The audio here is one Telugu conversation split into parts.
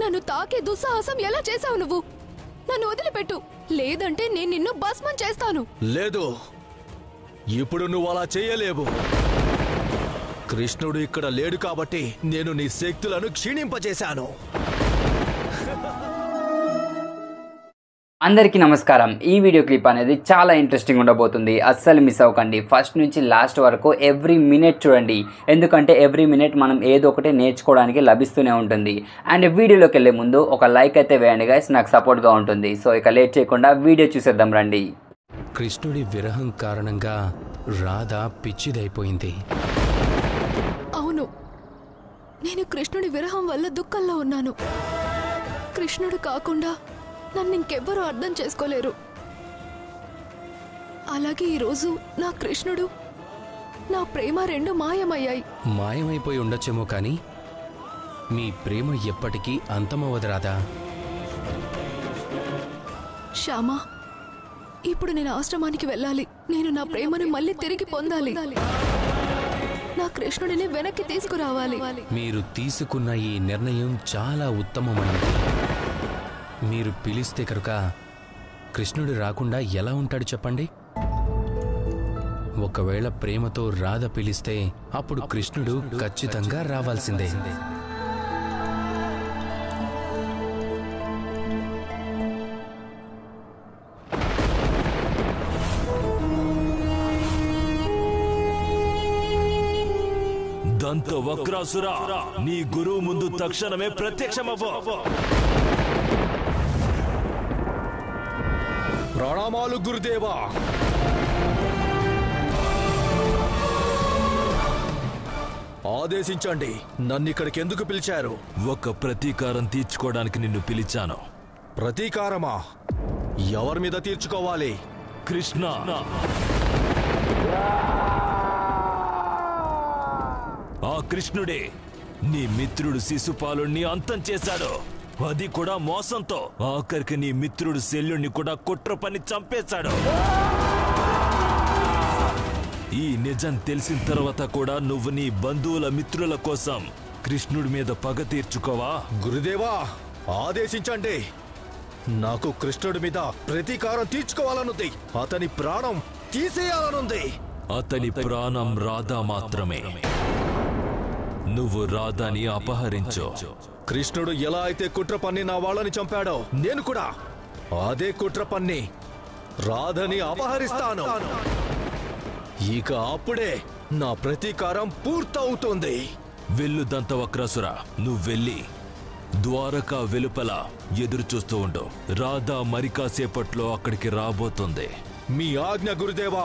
నన్ను తాకే దుస్సాహసం ఎలా చేశావు నువ్వు నన్ను వదిలిపెట్టు లేదంటే నేను నిన్ను భస్మం చేస్తాను లేదు ఇప్పుడు నువ్వు అలా చేయలేవు కృష్ణుడు ఇక్కడ లేడు కాబట్టి నేను నీ శక్తులను క్షీణింపజేశాను అందరికీ నమస్కారం ఈ వీడియో క్లిప్ అనేది చాలా ఇంట్రెస్టింగ్ ఉండబోతుంది అస్సలు మిస్ అవ్వకండి ఫస్ట్ నుంచి లాస్ట్ వరకు ఎవ్రీ మినిట్ చూడండి ఎందుకంటే ఎవ్రీ మినిట్ మనం ఏదో ఒకటి నేర్చుకోవడానికి లభిస్తూనే ఉంటుంది అండ్ వీడియోలోకి వెళ్ళే ముందు ఒక లైక్ అయితే వేయండి గైస్ నాకు సపోర్ట్గా ఉంటుంది సో ఇక లేట్ చేయకుండా వీడియో చూసేద్దాం రండి కృష్ణుడి విరహం కారణంగా రాధ పిచ్చిదైపోయింది అవును నేను కృష్ణుడి విరహం వల్ల దుఃఖంలో ఉన్నాను కృష్ణుడు కాకుండా నన్ను ఇంకెవ్వరూ అర్థం చేసుకోలేరు అలాగే ఈరోజు నా కృష్ణుడు నా ప్రేమ రెండు మాయమయ్యాయి మాయమైపోయి ఉండొచ్చేమో కానీ మీ ప్రేమ ఎప్పటికీ అంతమవ్వదు రాధా శ్యామా ఇప్పుడు నేను ఆశ్రమానికి వెళ్ళాలి నేను నా ప్రేమను మళ్ళీ తిరిగి పొందాలి నా కృష్ణుడిని వెనక్కి తీసుకురావాలి మీరు తీసుకున్న ఈ నిర్ణయం చాలా ఉత్తమమైనది మీరు పిలిస్తే కనుక కృష్ణుడు రాకుండా ఎలా ఉంటాడు చెప్పండి ఒకవేళ ప్రేమతో రాధ పిలిస్తే అప్పుడు కృష్ణుడు ఖచ్చితంగా రావాల్సిందే దంత వక్రాసుర నీ గురువు ముందు తక్షణమే ప్రత్యక్షమవ్వ ప్రణామాలు గురుదేవా ఆదేశించండి నన్ను ఇక్కడికి ఎందుకు పిలిచారు ఒక ప్రతీకారం తీర్చుకోవడానికి నిన్ను పిలిచాను ప్రతీకారమా ఎవరి మీద తీర్చుకోవాలి కృష్ణ ఆ కృష్ణుడే నీ మిత్రుడు శిశుపాలుణ్ణి అంతం చేశాడు అది కూడా మోసంతో ఆఖరికి నీ మిత్రుడు శల్యుణ్ణి కూడా కుట్ర పని చంపేశాడు ఈ నిజం తెలిసిన తర్వాత కూడా నువ్వు నీ బంధువుల మిత్రుల కోసం కృష్ణుడి మీద పగ తీర్చుకోవా గురుదేవా ఆదేశించండి నాకు కృష్ణుడి మీద ప్రతీకారం తీర్చుకోవాలనుంది అతని ప్రాణం తీసేయాలనుంది అతని ప్రాణం రాధా మాత్రమే నువ్వు రాధాని అపహరించు కృష్ణుడు ఎలా అయితే కుట్ర పన్ని నా వాళ్ళని చంపాడో నేను కూడా అదే కుట్ర పన్ని రాధని అపహరిస్తాను ఇక అప్పుడే నా ప్రతీకారం పూర్తవుతుంది వెళ్ళు దంతవక్రాసుర నువ్వు వెళ్ళి ద్వారకా వెలుపల ఎదురు చూస్తూ ఉండు రాధా మరి కాసేపట్లో అక్కడికి రాబోతుంది మీ ఆజ్ఞ గురుదేవా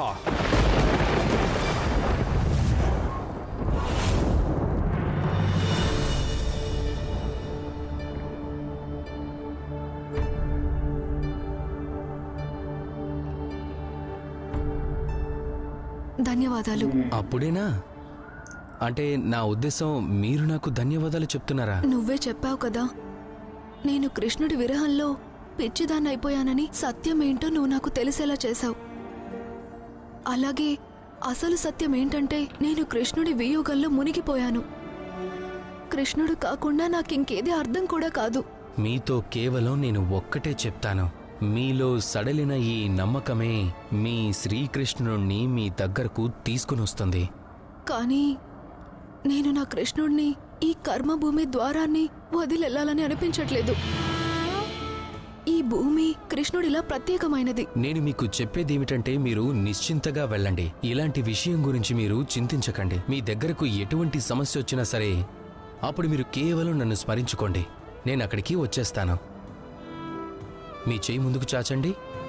ధన్యవాదాలు అప్పుడేనా అంటే నా ఉద్దేశం మీరు నాకు ధన్యవాదాలు చెప్తున్నారా నువ్వే చెప్పావు కదా నేను కృష్ణుడి విరహంలో పిచ్చిదాన్నైపోయానని సత్యమేంటో నువ్వు నాకు తెలిసేలా చేశావు అలాగే అసలు సత్యం ఏంటంటే నేను కృష్ణుడి వియోగంలో మునిగిపోయాను కృష్ణుడు కాకుండా నాకింకేది అర్థం కూడా కాదు మీతో కేవలం నేను ఒక్కటే చెప్తాను మీలో సడలిన ఈ నమ్మకమే మీ శ్రీకృష్ణుణ్ణి మీ దగ్గరకు తీసుకునొస్తుంది కానీ నేను నా కృష్ణుడిని ఈ కర్మభూమి ద్వారాన్ని వదిలెళ్ళాలని అనిపించట్లేదు ఈ భూమి కృష్ణుడిలా ప్రత్యేకమైనది నేను మీకు చెప్పేదేమిటంటే మీరు నిశ్చింతగా వెళ్ళండి ఇలాంటి విషయం గురించి మీరు చింతించకండి మీ దగ్గరకు ఎటువంటి సమస్య వచ్చినా సరే అప్పుడు మీరు కేవలం నన్ను స్మరించుకోండి నేను అక్కడికి వచ్చేస్తాను మీ చేయి ముందుకు చాచండి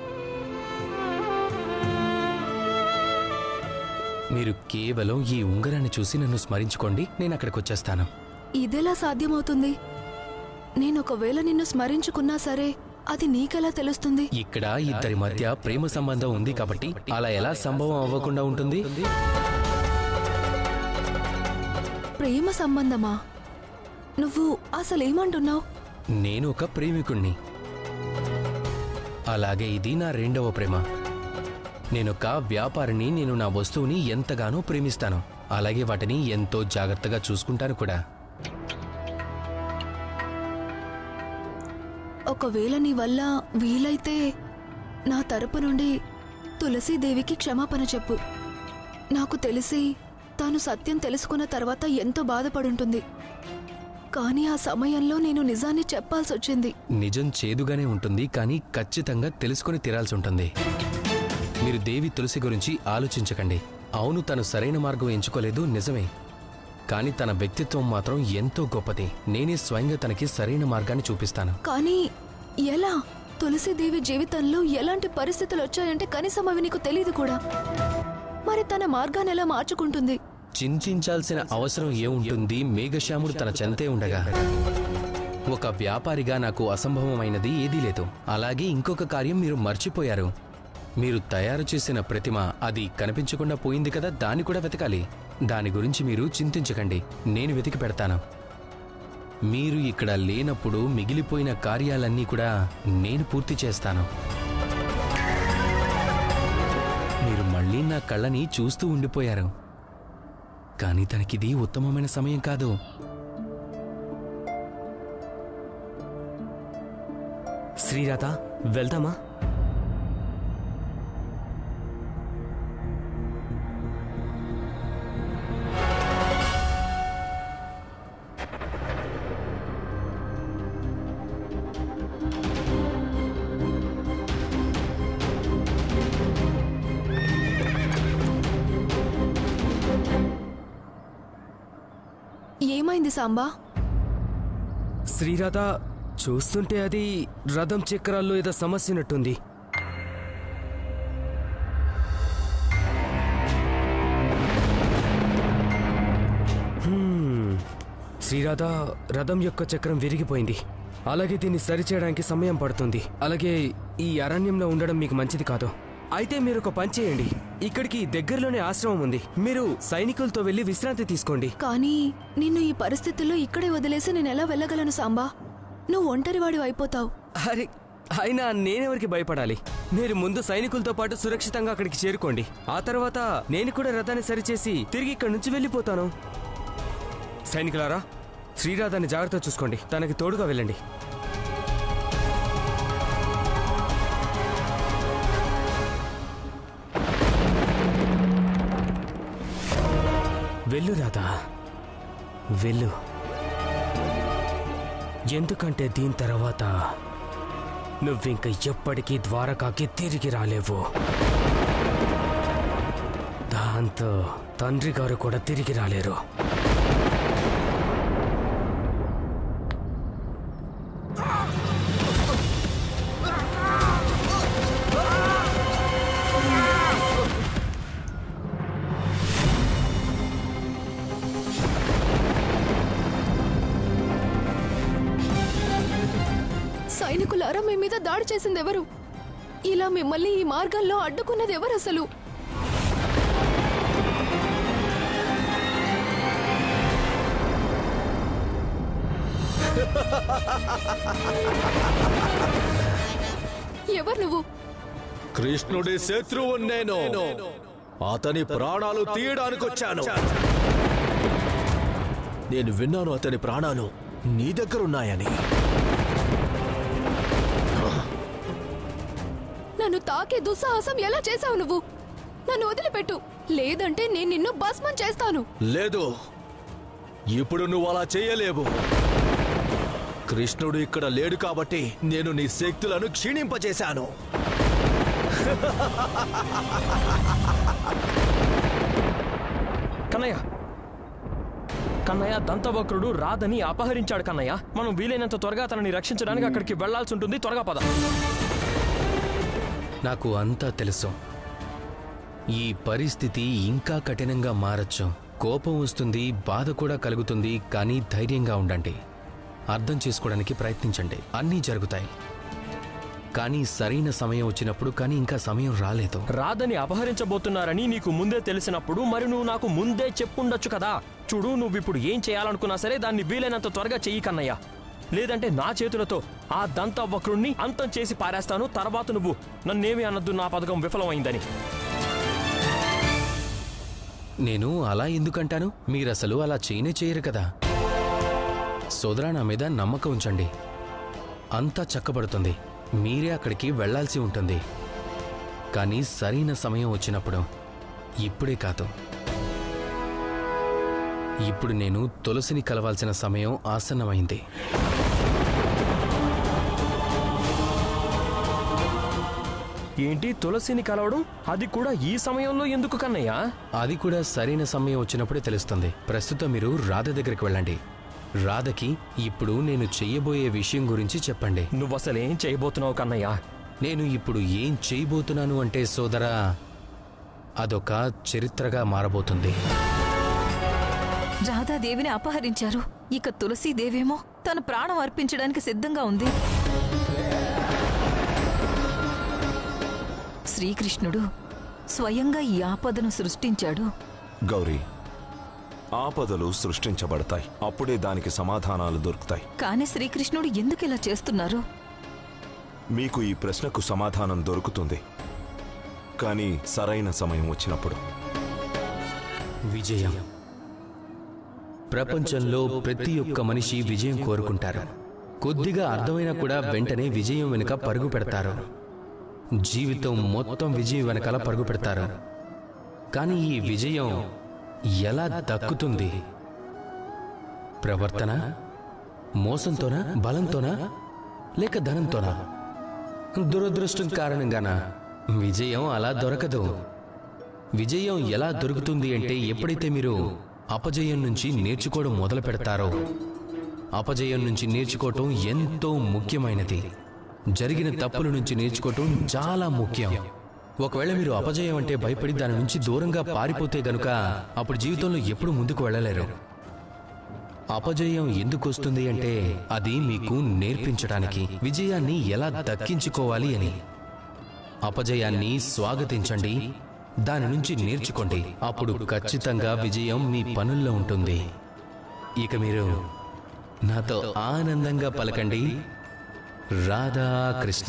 మీరు కేవలం ఈ ఉంగరాన్ని చూసి నన్ను స్మరించుకోండి నేను అక్కడికి వచ్చేస్తాను ఇదెలా సాధ్యమవుతుంది నేను ఒకవేళ నిన్ను స్మరించుకున్నా సరే అది నీకెలా తెలుస్తుంది ఇక్కడ ఇద్దరి మధ్య ప్రేమ సంబంధం ఉంది కాబట్టి అలా ఎలా సంభవం అవ్వకుండా ఉంటుంది ప్రేమ సంబంధమా నువ్వు అసలేమంటున్నావు నేను ఒక ప్రేమికుణ్ణి అలాగే ఇది నా రెండవ ప్రేమ నేనొక వ్యాపారిని నేను నా వస్తువుని ఎంతగానో ప్రేమిస్తాను అలాగే వాటిని ఎంతో జాగ్రత్తగా చూసుకుంటాను కూడా ఒకవేళ నీ వల్ల వీలైతే నా తరపు నుండి తులసీదేవికి క్షమాపణ చెప్పు నాకు తెలిసి తాను సత్యం తెలుసుకున్న తర్వాత ఎంతో బాధపడుంటుంది కానీ ఆ సమయంలో నేను నిజాన్ని చెప్పాల్సి వచ్చింది నిజం చేదుగానే ఉంటుంది కానీ ఖచ్చితంగా తెలుసుకొని తీరాల్సి ఉంటుంది మీరు దేవి తులసి గురించి ఆలోచించకండి అవును తను సరైన మార్గం ఎంచుకోలేదు నిజమే కానీ తన వ్యక్తిత్వం మాత్రం ఎంతో గొప్పది నేనే స్వయంగా తనకి సరైన మార్గాన్ని చూపిస్తాను కానీ ఎలా తులసీదేవి జీవితంలో ఎలాంటి పరిస్థితులు వచ్చాయంటే కనీసం అవి నీకు తెలియదు కూడా మరి తన మార్గాన్ని ఎలా మార్చుకుంటుంది చింతించాల్సిన అవసరం ఏముంటుంది మేఘశ్యాముడు తన చెంతే ఉండగా ఒక వ్యాపారిగా నాకు అసంభవమైనది ఏదీ లేదు అలాగే ఇంకొక కార్యం మీరు మర్చిపోయారు మీరు తయారు చేసిన ప్రతిమ అది కనిపించకుండా పోయింది కదా దాన్ని కూడా వెతకాలి దాని గురించి మీరు చింతించకండి నేను వెతికి పెడతాను మీరు ఇక్కడ లేనప్పుడు మిగిలిపోయిన కార్యాలన్నీ కూడా నేను పూర్తి చేస్తాను మీరు మళ్ళీ నా కళ్ళని చూస్తూ ఉండిపోయారు కానీ తనకిది ఉత్తమమైన సమయం కాదు శ్రీరాత వెళ్దామా ఏమైంది సాంబా శ్రీరాత చూస్తుంటే అది రథం చక్రాల్లో ఏదో సమస్య ఉన్నట్టుంది హ్మ్. శ్రీరాధ రథం యొక్క చక్రం విరిగిపోయింది అలాగే దీన్ని సరిచేయడానికి సమయం పడుతుంది అలాగే ఈ అరణ్యంలో ఉండడం మీకు మంచిది కాదు అయితే మీరు ఒక పని చేయండి ఇక్కడికి దగ్గరలోనే ఆశ్రమం ఉంది మీరు సైనికులతో వెళ్ళి విశ్రాంతి తీసుకోండి కానీ నిన్ను ఈ పరిస్థితుల్లో ఇక్కడే వదిలేసి నేను ఎలా వెళ్ళగలను సాంబా నువ్వు ఒంటరివాడి అయిపోతావు అరే అయినా నేనెవరికి భయపడాలి మీరు ముందు సైనికులతో పాటు సురక్షితంగా అక్కడికి చేరుకోండి ఆ తర్వాత నేను కూడా రథాన్ని సరిచేసి తిరిగి ఇక్కడి నుంచి వెళ్ళిపోతాను సైనికులారా శ్రీరాధాన్ని జాగ్రత్త చూసుకోండి తనకి తోడుగా వెళ్ళండి వెళ్ళు రాధా వెళ్ళు ఎందుకంటే దీని తర్వాత నువ్వింక ఎప్పటికీ ద్వారకాకి తిరిగి రాలేవు దాంతో తండ్రి గారు కూడా తిరిగి రాలేరు సైనికులారా మీ మీద దాడి చేసింది ఎవరు ఇలా మిమ్మల్ని ఈ మార్గంలో అడ్డుకున్నది ఎవరు అసలు ఎవరు నువ్వు కృష్ణుడి శత్రువు నేను అతని ప్రాణాలు తీయడానికి వచ్చాను నేను విన్నాను అతని ప్రాణాలు నీ దగ్గర ఉన్నాయని నన్ను తాకే దుస్సాహసం ఎలా చేశావు నువ్వు నన్ను వదిలిపెట్టు లేదంటే నేను నిన్ను భస్మం చేస్తాను లేదు ఇప్పుడు నువ్వు అలా చేయలేవు కృష్ణుడు ఇక్కడ లేడు కాబట్టి నేను నీ శక్తులను క్షీణింపజేశాను కన్నయ్య కన్నయ్య దంతవక్రుడు రాధని అపహరించాడు కన్నయ్య మనం వీలైనంత త్వరగా తనని రక్షించడానికి అక్కడికి వెళ్లాల్సి ఉంటుంది త్వరగా పద నాకు అంతా తెలుసు ఈ పరిస్థితి ఇంకా కఠినంగా మారచ్చు కోపం వస్తుంది బాధ కూడా కలుగుతుంది కానీ ధైర్యంగా ఉండండి అర్థం చేసుకోవడానికి ప్రయత్నించండి అన్నీ జరుగుతాయి కానీ సరైన సమయం వచ్చినప్పుడు కానీ ఇంకా సమయం రాలేదు రాధని అపహరించబోతున్నారని నీకు ముందే తెలిసినప్పుడు మరి నువ్వు నాకు ముందే చెప్పుండొచ్చు కదా చూడు నువ్వు ఇప్పుడు ఏం చేయాలనుకున్నా సరే దాన్ని వీలైనంత త్వరగా చెయ్యి కన్నయ్య లేదంటే నా చేతులతో ఆ దంత వక్రుణ్ణి అంతం చేసి పారేస్తాను తర్వాత నువ్వు నన్నేమి అనొద్దు నా పథకం విఫలమైందని నేను అలా ఎందుకంటాను మీరసలు అలా చేయనే చేయరు కదా సోదరా నా మీద నమ్మకం ఉంచండి అంతా చక్కబడుతుంది మీరే అక్కడికి వెళ్ళాల్సి ఉంటుంది కానీ సరైన సమయం వచ్చినప్పుడు ఇప్పుడే కాదు ఇప్పుడు నేను తులసిని కలవాల్సిన సమయం ఆసన్నమైంది ఏంటి తులసిని కలవడం అది కూడా ఈ సమయంలో ఎందుకు కన్నయ్య అది కూడా సరైన సమయం వచ్చినప్పుడే తెలుస్తుంది ప్రస్తుతం మీరు రాధ దగ్గరికి వెళ్ళండి రాధకి ఇప్పుడు నేను చెయ్యబోయే విషయం గురించి చెప్పండి నువ్వు అసలు ఏం చేయబోతున్నావు కన్నయ్య నేను ఇప్పుడు ఏం చేయబోతున్నాను అంటే సోదరా అదొక చరిత్రగా మారబోతుంది రాధాదేవిని అపహరించారు ఇక తులసీదేవేమో తన ప్రాణం అర్పించడానికి సిద్ధంగా ఉంది శ్రీకృష్ణుడు స్వయంగా ఈ ఆపదను సృష్టించాడు గౌరీ ఆపదలు సృష్టించబడతాయి అప్పుడే దానికి సమాధానాలు దొరుకుతాయి కానీ శ్రీకృష్ణుడు ఎందుకు ఇలా చేస్తున్నారు మీకు ఈ ప్రశ్నకు సమాధానం దొరుకుతుంది కానీ సరైన సమయం వచ్చినప్పుడు విజయం ప్రపంచంలో ప్రతి ఒక్క మనిషి విజయం కోరుకుంటారు కొద్దిగా అర్థమైనా కూడా వెంటనే విజయం వెనుక పరుగు పెడతారు జీవితం మొత్తం విజయం వెనకాల పరుగు పెడతారు కానీ ఈ విజయం ఎలా దక్కుతుంది ప్రవర్తన మోసంతోనా బలంతోనా లేక ధనంతోనా దురదృష్టం కారణంగానా విజయం అలా దొరకదు విజయం ఎలా దొరుకుతుంది అంటే ఎప్పుడైతే మీరు అపజయం నుంచి నేర్చుకోవడం మొదలు పెడతారో అపజయం నుంచి నేర్చుకోవటం ఎంతో ముఖ్యమైనది జరిగిన తప్పుల నుంచి నేర్చుకోవటం చాలా ముఖ్యం ఒకవేళ మీరు అపజయం అంటే భయపడి దాని నుంచి దూరంగా పారిపోతే గనుక అప్పుడు జీవితంలో ఎప్పుడు ముందుకు వెళ్ళలేరు అపజయం ఎందుకు వస్తుంది అంటే అది మీకు నేర్పించడానికి విజయాన్ని ఎలా దక్కించుకోవాలి అని అపజయాన్ని స్వాగతించండి దాని నుంచి నేర్చుకోండి అప్పుడు ఖచ్చితంగా విజయం మీ పనుల్లో ఉంటుంది ఇక మీరు నాతో ఆనందంగా పలకండి రాధా కృష్ణ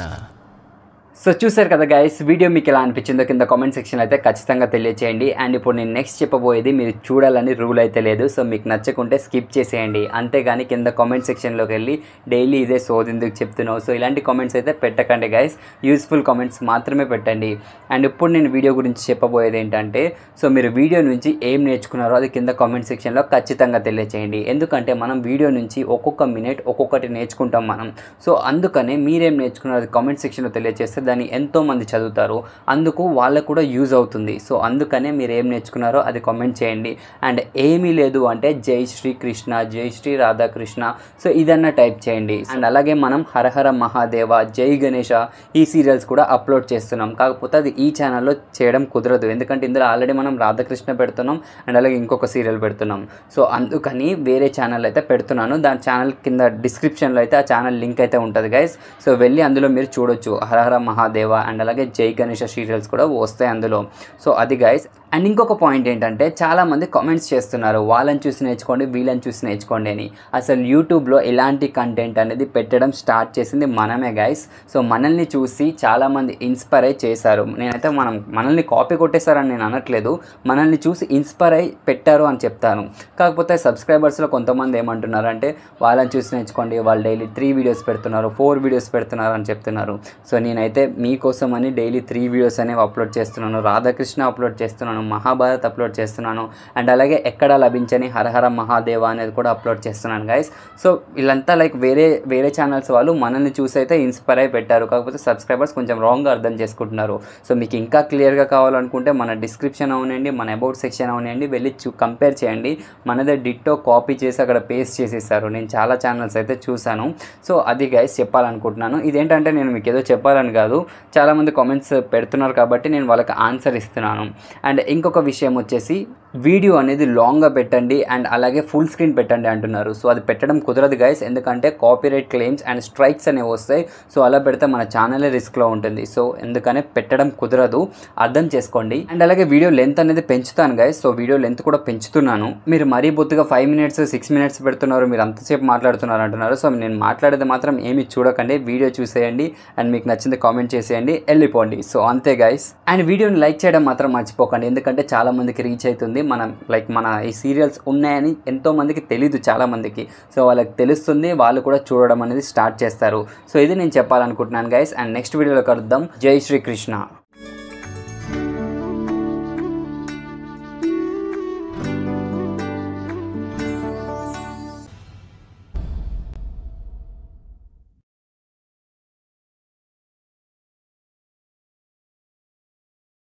సో చూసారు కదా గైస్ వీడియో మీకు ఎలా అనిపించిందో కింద కామెంట్ సెక్షన్ అయితే ఖచ్చితంగా తెలియచేయండి అండ్ ఇప్పుడు నేను నెక్స్ట్ చెప్పబోయేది మీరు చూడాలని రూల్ అయితే లేదు సో మీకు నచ్చకుంటే స్కిప్ చేసేయండి అంతేగాని కింద కామెంట్ సెక్షన్లోకి వెళ్ళి డైలీ ఇదే సోది ఎందుకు చెప్తున్నావు సో ఇలాంటి కామెంట్స్ అయితే పెట్టకండి గైస్ యూస్ఫుల్ కామెంట్స్ మాత్రమే పెట్టండి అండ్ ఇప్పుడు నేను వీడియో గురించి చెప్పబోయేది ఏంటంటే సో మీరు వీడియో నుంచి ఏం నేర్చుకున్నారో అది కింద కామెంట్ సెక్షన్లో ఖచ్చితంగా తెలియచేయండి ఎందుకంటే మనం వీడియో నుంచి ఒక్కొక్క మినిట్ ఒక్కొక్కటి నేర్చుకుంటాం మనం సో అందుకనే మీరేం నేర్చుకున్నారో అది కామెంట్ సెక్షన్లో తెలియజేస్తే దాన్ని ఎంతో మంది చదువుతారు అందుకు వాళ్ళకు కూడా యూజ్ అవుతుంది సో అందుకనే మీరు ఏం నేర్చుకున్నారో అది కామెంట్ చేయండి అండ్ ఏమీ లేదు అంటే జై శ్రీ కృష్ణ జై శ్రీ రాధాకృష్ణ సో ఇదన్నా టైప్ చేయండి అండ్ అలాగే మనం హరహర మహాదేవ జై గణేష ఈ సీరియల్స్ కూడా అప్లోడ్ చేస్తున్నాం కాకపోతే అది ఈ ఛానల్లో చేయడం కుదరదు ఎందుకంటే ఇందులో ఆల్రెడీ మనం రాధాకృష్ణ పెడుతున్నాం అండ్ అలాగే ఇంకొక సీరియల్ పెడుతున్నాం సో అందుకని వేరే ఛానల్ అయితే పెడుతున్నాను దాని ఛానల్ కింద డిస్క్రిప్షన్లో అయితే ఆ ఛానల్ లింక్ అయితే ఉంటుంది గైస్ సో వెళ్ళి అందులో మీరు చూడొచ్చు హరహర మహాదేవ అండ్ అలాగే జై గణేష సీరియల్స్ కూడా వస్తాయి అందులో సో అది గైస్ అండ్ ఇంకొక పాయింట్ ఏంటంటే చాలామంది కామెంట్స్ చేస్తున్నారు వాళ్ళని చూసి నేర్చుకోండి వీళ్ళని చూసి నేర్చుకోండి అని అసలు యూట్యూబ్లో ఎలాంటి కంటెంట్ అనేది పెట్టడం స్టార్ట్ చేసింది మనమే గైస్ సో మనల్ని చూసి చాలామంది ఇన్స్పైర్ అయి చేశారు నేనైతే మనం మనల్ని కాపీ కొట్టేశారని నేను అనట్లేదు మనల్ని చూసి ఇన్స్పైర్ అయి పెట్టారు అని చెప్తాను కాకపోతే సబ్స్క్రైబర్స్లో కొంతమంది ఏమంటున్నారు అంటే వాళ్ళని చూసి నేర్చుకోండి వాళ్ళు డైలీ త్రీ వీడియోస్ పెడుతున్నారు ఫోర్ వీడియోస్ పెడుతున్నారు అని చెప్తున్నారు సో నేనైతే మీకోసం అని డైలీ త్రీ వీడియోస్ అనేవి అప్లోడ్ చేస్తున్నాను రాధాకృష్ణ అప్లోడ్ చేస్తున్నాను మహాభారత్ అప్లోడ్ చేస్తున్నాను అండ్ అలాగే ఎక్కడ లభించని హరహర మహాదేవ అనేది కూడా అప్లోడ్ చేస్తున్నాను గైస్ సో వీళ్ళంతా లైక్ వేరే వేరే ఛానల్స్ వాళ్ళు మనల్ని చూసి అయితే ఇన్స్పైర్ అయి పెట్టారు కాకపోతే సబ్స్క్రైబర్స్ కొంచెం రాంగ్గా అర్థం చేసుకుంటున్నారు సో మీకు ఇంకా క్లియర్గా కావాలనుకుంటే మన డిస్క్రిప్షన్ అవనండి మన అబౌట్ సెక్షన్ అవనండి వెళ్ళి చూ కంపేర్ చేయండి మనదే డిట్టో కాపీ చేసి అక్కడ పేస్ట్ చేసేసారు నేను చాలా ఛానల్స్ అయితే చూశాను సో అది గైస్ చెప్పాలనుకుంటున్నాను ఇదేంటంటే నేను మీకు ఏదో చెప్పాలని కాదు చాలామంది కామెంట్స్ పెడుతున్నారు కాబట్టి నేను వాళ్ళకి ఆన్సర్ ఇస్తున్నాను అండ్ ఇంకొక విషయం వచ్చేసి వీడియో అనేది లాంగ్గా పెట్టండి అండ్ అలాగే ఫుల్ స్క్రీన్ పెట్టండి అంటున్నారు సో అది పెట్టడం కుదరదు గైస్ ఎందుకంటే కాపీరైట్ క్లెయిమ్స్ అండ్ స్ట్రైక్స్ అనేవి వస్తాయి సో అలా పెడితే మన ఛానలే రిస్క్లో ఉంటుంది సో ఎందుకనే పెట్టడం కుదరదు అర్థం చేసుకోండి అండ్ అలాగే వీడియో లెంత్ అనేది పెంచుతాను గైస్ సో వీడియో లెంత్ కూడా పెంచుతున్నాను మీరు మరీ బొత్తుగా ఫైవ్ మినిట్స్ సిక్స్ మినిట్స్ పెడుతున్నారు మీరు అంతసేపు మాట్లాడుతున్నారు అంటున్నారు సో నేను మాట్లాడేది మాత్రం ఏమి చూడకండి వీడియో చూసేయండి అండ్ మీకు నచ్చింది కామెంట్ చేసేయండి వెళ్ళిపోండి సో అంతే గైస్ అండ్ వీడియోని లైక్ చేయడం మాత్రం మర్చిపోకండి ఎందుకంటే చాలా మందికి రీచ్ అవుతుంది మనం లైక్ మన ఈ సీరియల్స్ ఉన్నాయని ఎంతోమందికి తెలీదు చాలామందికి సో వాళ్ళకి తెలుస్తుంది వాళ్ళు కూడా చూడడం అనేది స్టార్ట్ చేస్తారు సో ఇది నేను చెప్పాలనుకుంటున్నాను గైస్ అండ్ నెక్స్ట్ వీడియోలో కలుద్దాం జై శ్రీకృష్ణ